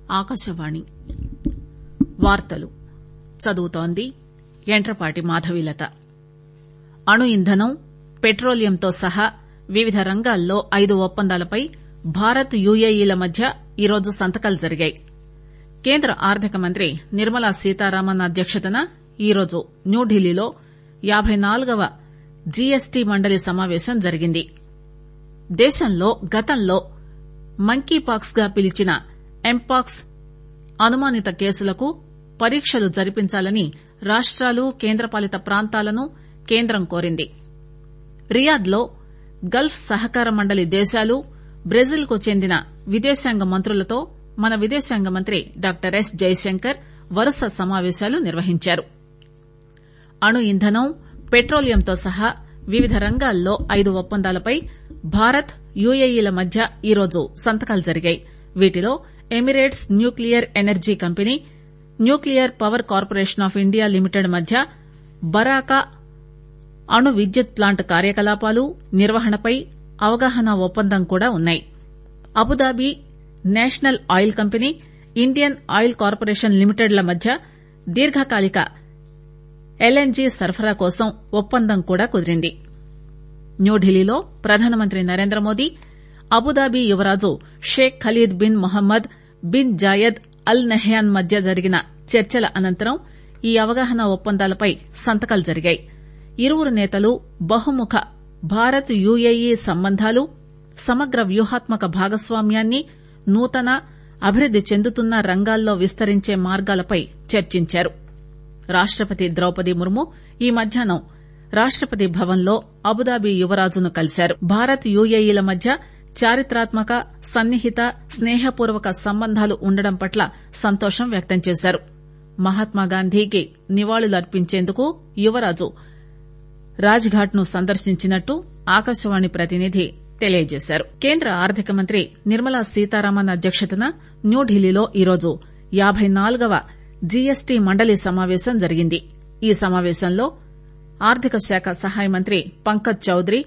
ఆకాశవాణి వార్తలు చదువుతోంది యంట్రపాటి మాధవీలత అణు ఇంధనం పెట్రోలియంతో సహా వివిధ రంగాల్లో ఐదు ఒప్పందాలపై భారత్ యుఏఈల మధ్య ఈరోజు సంతకాలు జరిగాయి కేంద్ర ఆర్థిక మంత్రి నిర్మలా సీతారామన్ అధ్యక్షతన ఈరోజు న్యూఢిల్లీలో యాబై నాలుగవ జీఎస్టీ మండలి సమావేశం జరిగింది దేశంలో గతంలో మంకీపాక్స్ గా పిలిచిన ఎంపాక్స్ అనుమానిత కేసులకు పరీక్షలు జరిపించాలని రాష్టాలు కేంద్రపాలిత ప్రాంతాలను కేంద్రం కోరింది రియాద్ లో గల్ఫ్ సహకార మండలి దేశాలు బ్రెజిల్ కు చెందిన విదేశాంగ మంత్రులతో మన విదేశాంగ మంత్రి డాక్టర్ ఎస్ జైశంకర్ వరుస సమావేశాలు నిర్వహించారు అణు ఇంధనం పెట్రోలియంతో సహా వివిధ రంగాల్లో ఐదు ఒప్పందాలపై భారత్ యుఏఈల మధ్య ఈరోజు సంతకాలు జరిగాయి వీటిలో Emirates nuclear energy company nuclear power corporation of India limited మధ్య బరాకా అణు విద్యుత్ ప్లాంట్ కార్యకలాపాలు నిర్వహణపై అవగాహన ఒప్పందం కూడా ఉన్నాయి Abu Dhabi national oil company Indian oil corporation limited ల మధ్య దీర్ఘకాలిక ఎల్ఎన్జీ సరఫరా కోసం ఒప్పందం కూడా కుదిరింది న్యూఢిల్లీలో ప్రధానమంత్రి నరేంద్రమోదీ అబుదాబి యువరాజు Sheikh Khalid bin Mohamed bin Zayed Al Nahyan మధ్య జరిగిన చర్చల అనంతరం ఈ అవగాహన ఒప్పందాలపై సంతకాలు జరిగాయి ఇరువురు నేతలు బహుముఖ భారత్ యుఏఈ సంబంధాలు సమగ్ర వ్యూహాత్మక భాగస్వామ్యాన్ని నూతన అభివృద్ది చెందుతున్న రంగాల్లో విస్తరించే మార్గాలపై చర్చించారు రాష్టపతి ద్రౌపది ముర్ము ఈ మధ్యాహ్నం రాష్టపతి భవన్ లో అబుదాబి యువరాజును కలిశారు భారత్ యుఏఈల మధ్య చారిత్రాత్మక సన్నిహిత స్నేహపూర్వక సంబంధాలు ఉండడం పట్ల సంతోషం వ్యక్తం చేశారు మహాత్మాగాంధీకి నివాళులర్పించేందుకు యువరాజు రాజ్ ఘాట్ ను సందర్శించినట్టు ఆకాశవాణి ప్రతినిధి తెలియజేశారు కేంద్ర ఆర్థిక మంత్రి నిర్మలా సీతారామన్ అధ్యక్షతన న్యూఢిల్లీలో ఈరోజు యాబై నాలుగవ జీఎస్టీ మండలి సమావేశం జరిగింది ఈ సమావేశంలో ఆర్థిక శాఖ సహాయ మంత్రి పంకజ్ చౌదరి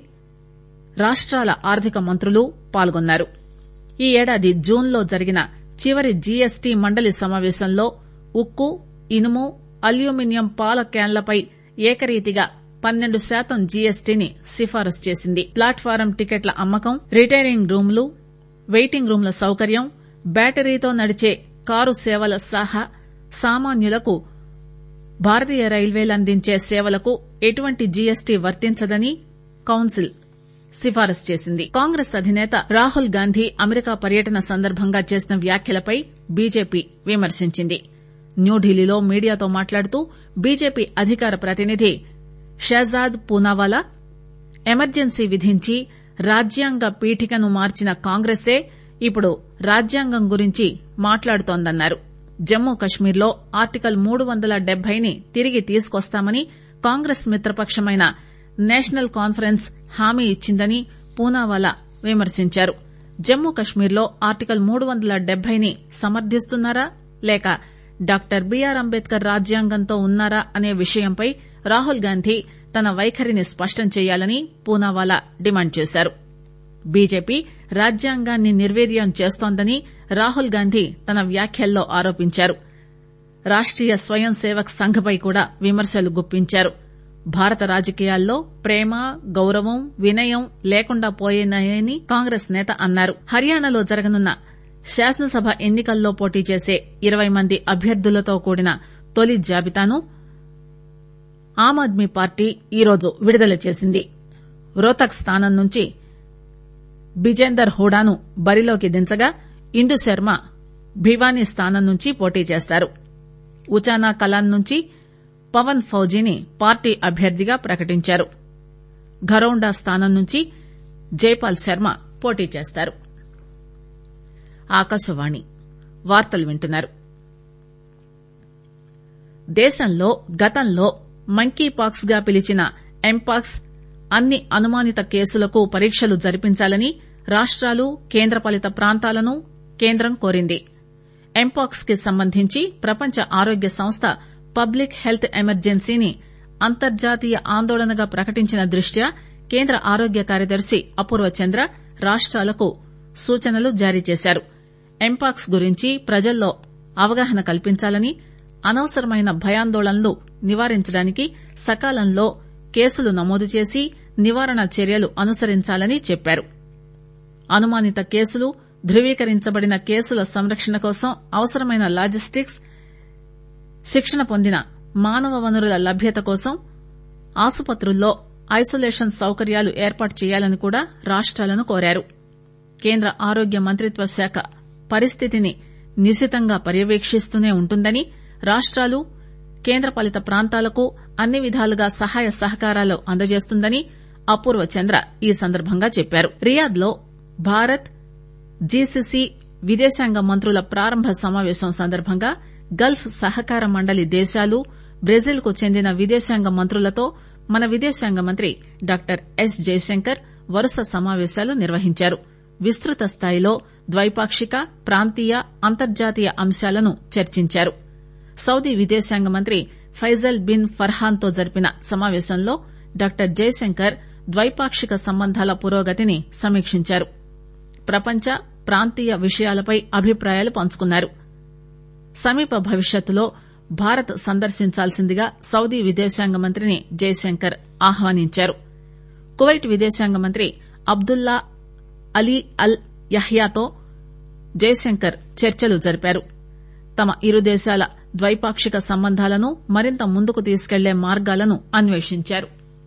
రాష్టాల ఆర్థిక మంత్రులు పాల్గొన్నారు ఈ ఏడాది జూన్ లో జరిగిన చివరి జీఎస్టీ మండలి సమావేశంలో ఉక్కు ఇనుము అల్యూమినియం పాల క్యాన్లపై ఏకరీతిగా పన్నెండు శాతం జీఎస్టీని సిఫారసు చేసింది ప్లాట్ఫారం టికెట్ల అమ్మకం రిటైరింగ్ రూంలు వెయిటింగ్ రూంల సౌకర్యం బ్యాటరీతో నడిచే కారు సేవల సహా సామాన్యులకు భారతీయ రైల్వేలు అందించే సేవలకు ఎటువంటి జీఎస్టీ వర్తించదని కౌన్సిల్ సిఫారసు చేసింది కాంగ్రెస్ అధినేత రాహుల్ గాంధీ అమెరికా పర్యటన సందర్భంగా చేసిన వ్యాఖ్యలపై బీజేపీ విమర్శించింది న్యూఢిల్లీలో మీడియాతో మాట్లాడుతూ బీజేపీ అధికార ప్రతినిధి షహజాద్ పూనావాలా ఎమర్జెన్సీ విధించి రాజ్యాంగ పీఠికను మార్చిన కాంగ్రెసే ఇప్పుడు రాజ్యాంగం గురించి మాట్లాడుతోందన్నారు జమ్మూ కశ్మీర్లో ఆర్టికల్ మూడు వందల డెబ్బైని తిరిగి తీసుకొస్తామని కాంగ్రెస్ మిత్రపక్షమైన నేషనల్ కాన్ఫరెన్స్ హామీ ఇచ్చిందని పూనావాలా విమర్శించారు జమ్మూ కశ్మీర్లో ఆర్టికల్ మూడు వందల డెబ్బైని సమర్థిస్తున్నారా లేక డాక్టర్ బీఆర్ అంబేద్కర్ రాజ్యాంగంతో ఉన్నారా అనే విషయంపై రాహుల్ గాంధీ తన వైఖరిని స్పష్టం చేయాలని పూనావాలా డిమాండ్ చేశారు బీజేపీ రాజ్యాంగాన్ని నిర్వీర్యం చేస్తోందని రాహుల్ గాంధీ తన వ్యాఖ్యల్లో ఆరోపించారు రాష్టీయ స్వయం సేవక్ సంఘ్ పై కూడా విమర్శలు గుప్పించారు భారత రాజకీయాల్లో ప్రేమ గౌరవం వినయం లేకుండా పోయినాయని కాంగ్రెస్ నేత అన్నారు హర్యానాలో జరగనున్న శాసనసభ ఎన్నికల్లో పోటీ చేసే ఇరవై మంది అభ్యర్థులతో కూడిన తొలి జాబితాను ఆమ్ ఆద్మీ పార్టీ ఈరోజు విడుదల చేసింది రోతక్ స్థానం నుంచి బిజేందర్ హూడాను బరిలోకి దించగా ఇందుశర్మ భివానీ స్థానం నుంచి పోటీ చేస్తారు ఉచానా కలాన్ నుంచి పవన్ ఫౌజీని పార్టీ అభ్యర్థిగా ప్రకటించారు ఘరౌండా స్థానం నుంచి జైపాల్ శర్మ పోటీ చేస్తారు ఆకాశవాణి వార్తలు వింటున్నారు దేశంలో గతంలో మంకీపాక్స్ గా పిలిచిన ఎంపాక్స్ అన్ని అనుమానిత కేసులకు పరీక్షలు జరిపించాలని రాష్టాలు కేంద్రపాలిత ప్రాంతాలను కేంద్రం కోరింది ఎంపాక్స్ కి సంబంధించి ప్రపంచ ఆరోగ్య సంస్థ పబ్లిక్ హెల్త్ ఎమర్జెన్సీని అంతర్జాతీయ ఆందోళనగా ప్రకటించిన దృష్ట్యా కేంద్ర ఆరోగ్య కార్యదర్శి అపూర్వ చంద్ర రాష్టాలకు సూచనలు జారీ చేశారు ఎంపాక్స్ గురించి ప్రజల్లో అవగాహన కల్పించాలని అనవసరమైన భయాందోళనలు నివారించడానికి సకాలంలో కేసులు నమోదు చేసి నివారణ చర్యలు అనుసరించాలని చెప్పారు అనుమానిత కేసులు ధృవీకరించబడిన కేసుల సంరక్షణ కోసం అవసరమైన లాజిస్టిక్స్ శిక్షణ పొందిన మానవ వనరుల లభ్యత కోసం ఆసుపత్రుల్లో ఐసోలేషన్ సౌకర్యాలు ఏర్పాటు చేయాలని కూడా రాష్టాలను కోరారు కేంద్ర ఆరోగ్య మంత్రిత్వ శాఖ పరిస్థితిని నిశితంగా పర్యవేక్షిస్తూనే ఉంటుందని రాష్టాలు కేంద్రపాలిత ప్రాంతాలకు అన్ని విధాలుగా సహాయ సహకారాలు అందజేస్తుందని అపూర్వ చంద్ర ఈ సందర్భంగా చెప్పారు రియాద్ లో భారత్ జీసీసీ విదేశాంగ మంత్రుల ప్రారంభ సమావేశం సందర్భంగా గల్ఫ్ సహకార మండలి దేశాలు బ్రెజిల్ కు చెందిన విదేశాంగ మంత్రులతో మన విదేశాంగ మంత్రి డాక్టర్ ఎస్ జయశంకర్ వరుస సమావేశాలు నిర్వహించారు విస్తృత స్థాయిలో ద్వైపాక్షిక ప్రాంతీయ అంతర్జాతీయ అంశాలను చర్చించారు సౌదీ విదేశాంగ మంత్రి ఫైజల్ బిన్ ఫర్హాన్ తో జరిపిన సమావేశంలో డాక్టర్ జయశంకర్ ద్వైపాక్షిక సంబంధాల పురోగతిని సమీక్షించారు ప్రపంచ ప్రాంతీయ విషయాలపై అభిప్రాయాలు పంచుకున్నారు సమీప భవిష్యత్తులో భారత్ సందర్శించాల్సిందిగా సౌదీ విదేశాంగ మంత్రిని జయశంకర్ ఆహ్వానించారు కువైట్ విదేశాంగ మంత్రి అబ్దుల్లా అలీ అల్ యహ్యాతో జయశంకర్ చర్చలు జరిపారు తమ ఇరు దేశాల ద్వైపాక్షిక సంబంధాలను మరింత ముందుకు తీసుకెళ్లే మార్గాలను అన్వేషించారు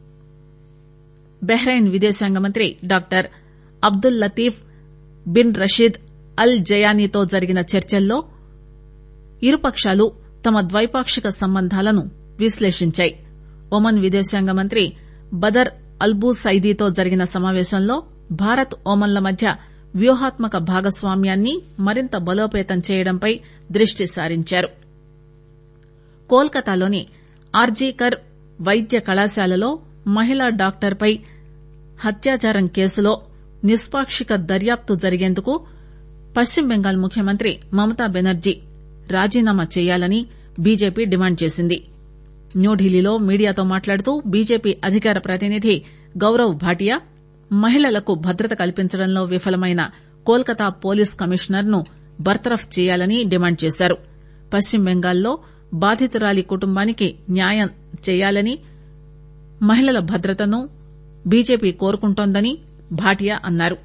బహ్రెయిన్ విదేశాంగ మంత్రి doctor Abdul Latif bin Rashid Al జయానీతో జరిగిన చర్చల్లో ఇరుపక్షాలు తమ ద్వైపాక్షిక సంబంధాలను విశ్లేషించాయి ఒమన్ విదేశాంగ మంత్రి బదర్ అల్బూ సైదీతో జరిగిన సమావేశంలో భారత్ ఒమన్ల మధ్య వ్యూహాత్మక భాగస్వామ్యాన్ని మరింత బలోపేతం చేయడంపై దృష్టి సారించారు కోల్కతాలోని ఆర్జీకర్ వైద్య కళాశాలలో మహిళా డాక్టర్పై హత్యాచారం కేసులో నిష్పాక్షిక దర్యాప్తు జరిగేందుకు పశ్చిమ బెంగాల్ ముఖ్యమంత్రి మమతా బెనర్జీ రాజీనామా చేయాలని బీజేపీ డిమాండ్ చేసింది న్యూఢిల్లీలో మీడియాతో మాట్లాడుతూ బీజేపీ అధికార ప్రతినిధి గౌరవ్ భాటియా మహిళలకు భద్రత కల్పించడంలో విఫలమైన కోల్కతా పోలీస్ కమిషనర్ ను బర్తరఫ్ చేయాలని డిమాండ్ చేశారు పశ్చిమ బెంగాల్లో బాధితురాలి కుటుంబానికి న్యాయం చేయాలని మహిళల భద్రతను బీజేపీ కోరుకుంటోందని భాటియా అన్నారు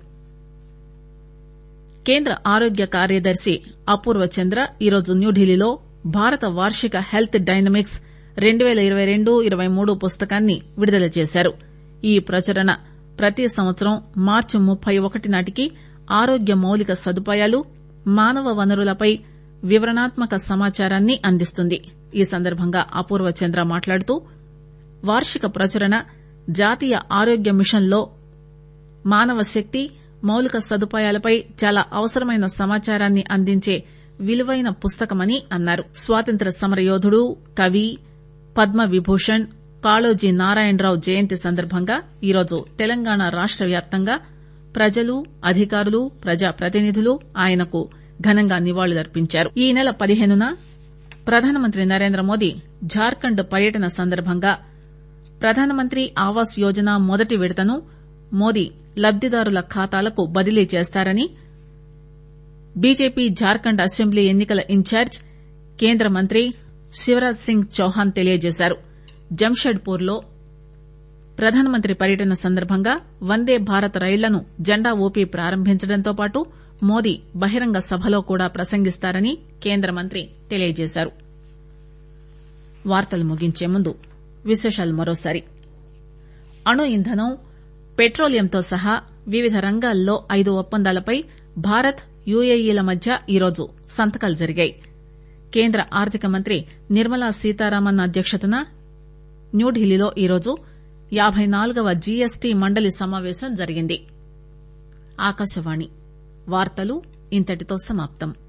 కేంద్ర ఆరోగ్య కార్యదర్శి అపూర్వ చంద్ర ఈరోజు న్యూఢిల్లీలో భారత వార్షిక హెల్త్ డైనమిక్స్ రెండు పేల ఇరవై రెండు ఇరవై మూడు పుస్తకాన్ని విడుదల చేశారు ఈ ప్రచురణ ప్రతి సంవత్సరం మార్చి ముప్పై ఒకటి నాటికి ఆరోగ్య మౌలిక సదుపాయాలు మానవ వనరులపై వివరణాత్మక సమాచారాన్ని అందిస్తుంది ఈ సందర్భంగా అపూర్వ చంద్ర మాట్లాడుతూ వార్షిక ప్రచురణ జాతీయ ఆరోగ్య మిషన్ లో మానవ శక్తి మౌలిక సదుపాయాలపై చాలా అవసరమైన సమాచారాన్ని అందించే విలువైన పుస్తకమని అన్నారు స్వాతంత్ర సమరయోధుడు కవి పద్మ విభూషణ్ కాళోజీ నారాయణరావు జయంతి సందర్భంగా ఈరోజు తెలంగాణ రాష్ట వ్యాప్తంగా ప్రజలు అధికారులు ప్రజాప్రతినిధులు ఆయనకు ఘనంగా నివాళులర్పించారు ఈ నెల పదిహేనున ప్రధానమంత్రి నరేంద్రమోదీ జార్ఖండ్ పర్యటన సందర్భంగా ప్రధానమంత్రి ఆవాస్ యోజన మొదటి విడతను మోదీ లబ్దిదారుల ఖాతాలకు బదిలీ చేస్తారని బీజేపీ జార్ఖండ్ అసెంబ్లీ ఎన్నికల ఇన్ఛార్జ్ కేంద్ర మంత్రి శివరాజ్ సింగ్ చౌహాన్ తెలియజేశారు జంషెడ్పూర్ లో ప్రధానమంత్రి పర్యటన సందర్భంగా వందే భారత్ రైళ్లను జెండా ఊపి ప్రారంభించడంతో పాటు మోదీ బహిరంగ సభలో కూడా ప్రసంగిస్తారని కేంద్ర మంత్రి తెలియజేశారు వార్తలు ముగించే ముందు విశేషాలు మరోసారి అణు ఇంధనం పెట్రోలియంతో సహా వివిధ రంగాల్లో ఐదు ఒప్పందాలపై భారత్ యుఏఈల మధ్య ఈరోజు సంతకాలు జరిగాయి కేంద్ర ఆర్థిక మంత్రి నిర్మలా సీతారామన్ అధ్యక్షతన న్యూఢిల్లీలో ఈరోజు యాబై నాలుగవ జీఎస్టీ మండలి సమావేశం జరిగింది ఆకాశవాణి వార్తలు ఇంతటితో సమాప్తం